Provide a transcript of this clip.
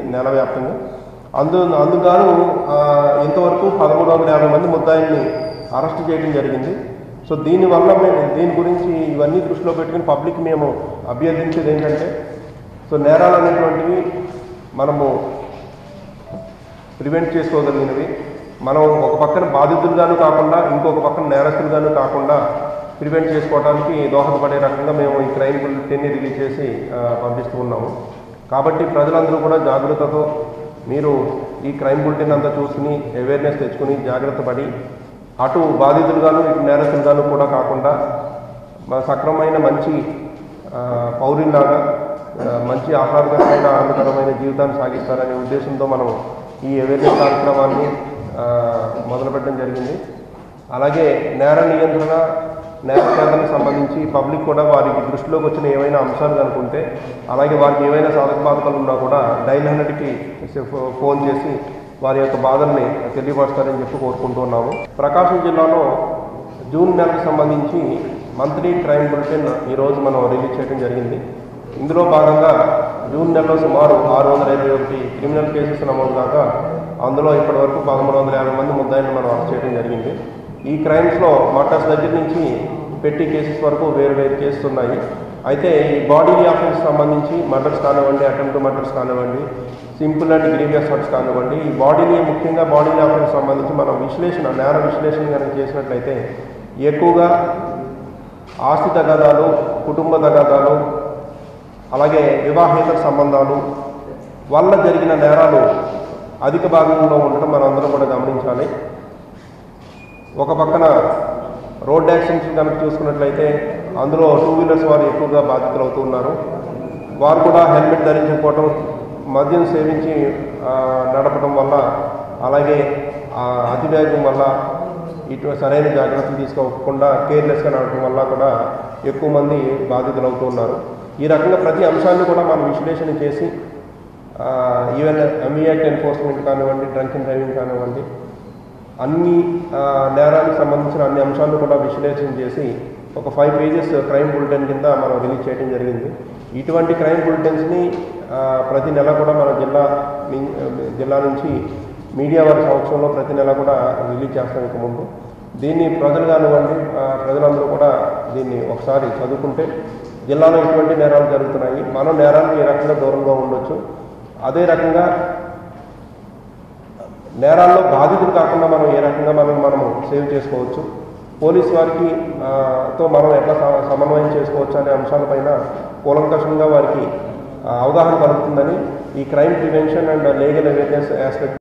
నెల వ్యాప్తంగా అందు అందుగాను ఆ, ఇంతవరకు పదమూడు వందల యాభై మంది ముద్దాయిల్ని అరెస్ట్ చేయడం జరిగింది సో దీనివల్ల మేము దీని గురించి ఇవన్నీ దృష్టిలో పెట్టుకుని పబ్లిక్ మేము అభ్యర్థించేది ఏంటంటే సో నేరాలు అనేటువంటివి మనము ప్రివెంట్ చేసుకోగలిగినవి మనం ఒక పక్కన బాధితులుగాను కాకుండా ఇంకొక పక్కన నేరస్తులుగాను కాకుండా ప్రివెంట్ చేసుకోవడానికి దోహదపడే రకంగా మేము ఈ క్రైమ్ బులెటిన్ని రిలీజ్ చేసి ఆ, పంపిస్తూ ఉన్నాము కాబట్టి ప్రజలందరూ కూడా జాగ్రత్తతో మీరు ఈ క్రైమ్ బులెటిన్ అంతా చూసుకుని అవేర్నెస్ తెచ్చుకుని జాగ్రత్త పడి అటు బాధితులుగాను ఇటు నేరస్తులుగాను కూడా కాకుండా మన సక్రమైన మంచి ఆ, పౌరుల్లాగా ఆ, మంచి ఆహ్లాదకరమైన ఆనందకరమైన జీవితాన్ని సాగిస్తారనే ఉద్దేశంతో మనం ఈ అవేర్నెస్ కార్యక్రమాన్ని ఆ, మొదలుపెట్టడం జరిగింది అలాగే నేర నియంత్రణ నేర కేంద్రానికి సంబంధించి పబ్లిక్ కూడా వారికి దృష్టిలోకి వచ్చిన ఏవైనా అంశాలు కనుకుంటే అలాగే వారికి ఏవైనా సాధక బాధకాలు ఉన్నా కూడా డైల్ హండ్రెడ్కి ఫోన్ చేసి వారి యొక్క బాధల్ని తెలియపరుస్తారని చెప్పి కోరుకుంటూ ఉన్నాము ప్రకాశం జిల్లాలో జూన్ నెలకు సంబంధించి మంత్లీ క్రైమ్ బులెటిన్ ఈరోజు మనం రిలీజ్ చేయడం జరిగింది ఇందులో భాగంగా జూన్ నెలలో సుమారు ఆరు వందల ఇరవై ఒకటి క్రిమినల్ కేసెస్ నమోదు కాగా అందులో ఇప్పటివరకు పదమూడు వందల యాభై మంది ముద్దాయిలను మనం అరెస్ట్ చేయడం జరిగింది ఈ క్రైమ్స్లో మర్డర్స్ దగ్గర నుంచి పెట్టి కేసెస్ వరకు వేరు వేరు కేసెస్ ఉన్నాయి అయితే ఈ బాడీ ఆఫెన్స్ సంబంధించి మర్డర్స్ కానివ్వండి అటెంప్ట్ మర్డర్స్ కానివ్వండి సింపుల్ అండ్ గ్రీవియస్ హర్ట్స్ కానివ్వండి ఈ బాడీని ముఖ్యంగా బాడీ ఆఫెన్స్ సంబంధించి మనం విశ్లేషణ నేర విశ్లేషణ కనుక చేసినట్లయితే ఎక్కువగా ఆస్తి తగాదాలు కుటుంబ తగాదాలు అలాగే వివాహేతర సంబంధాలు వల్ల జరిగిన నేరాలు అధిక భాగంలో ఉండటం మనం అందరం కూడా గమనించాలి ఒక పక్కన రోడ్ యాక్సిడెంట్స్ కనుక చూసుకున్నట్లయితే అందులో టూ వీలర్స్ వారు ఎక్కువగా బాధితులు అవుతూ ఉన్నారు వారు కూడా హెల్మెట్ ధరించకపోవటం మద్యం సేవించి ఆ, నడపడం వల్ల అలాగే ఆ, అతివేగం వల్ల ఇటు సరైన జాగ్రత్తలు తీసుకోకుండా కేర్లెస్గా నడపడం వల్ల కూడా ఎక్కువ మంది బాధితులు అవుతూ ఉన్నారు ఈ రకంగా ప్రతి అంశాన్ని కూడా మనం విశ్లేషణ చేసి ఈవెన్ ఎంఈఐట్ ఎన్ఫోర్స్మెంట్ కానివ్వండి డ్రంక్ అండ్ డ్రైవింగ్ కానివ్వండి అన్ని ఆ, నేరానికి సంబంధించిన అన్ని అంశాలను కూడా విశ్లేషణ చేసి ఒక ఫైవ్ పేజెస్ క్రైమ్ బులెటిన్ కింద మనం రిలీజ్ చేయడం జరిగింది ఇటువంటి క్రైమ్ బులెటిన్స్ని ఆ, ప్రతి నెల కూడా మన జిల్లా ని- జిల్లా నుంచి మీడియా వారి సంవత్సరంలో ప్రతి నెల కూడా రిలీజ్ చేస్తాం ఇక ముందు దీన్ని ప్రజలు కానివ్వండి ఆ, ప్రజలందరూ కూడా దీన్ని ఒకసారి చదువుకుంటే జిల్లాలో ఎటువంటి నేరాలు జరుగుతున్నాయి మనం నేరాలకు ఏ రకంగా దూరంగా ఉండొచ్చు అదే రకంగా నేరాల్లో బాధితులు కాకుండా మనం ఏ రకంగా మనం మనము సేవ్ చేసుకోవచ్చు పోలీస్ వారికి ఆ, తో మనం ఎట్లా సమ- సమన్వయం చేసుకోవచ్చు అనే అంశాలపైన కూలంకషంగా వారికి ఆ, అవగాహన కలుగుతుందని ఈ crime prevention and legal awareness aspect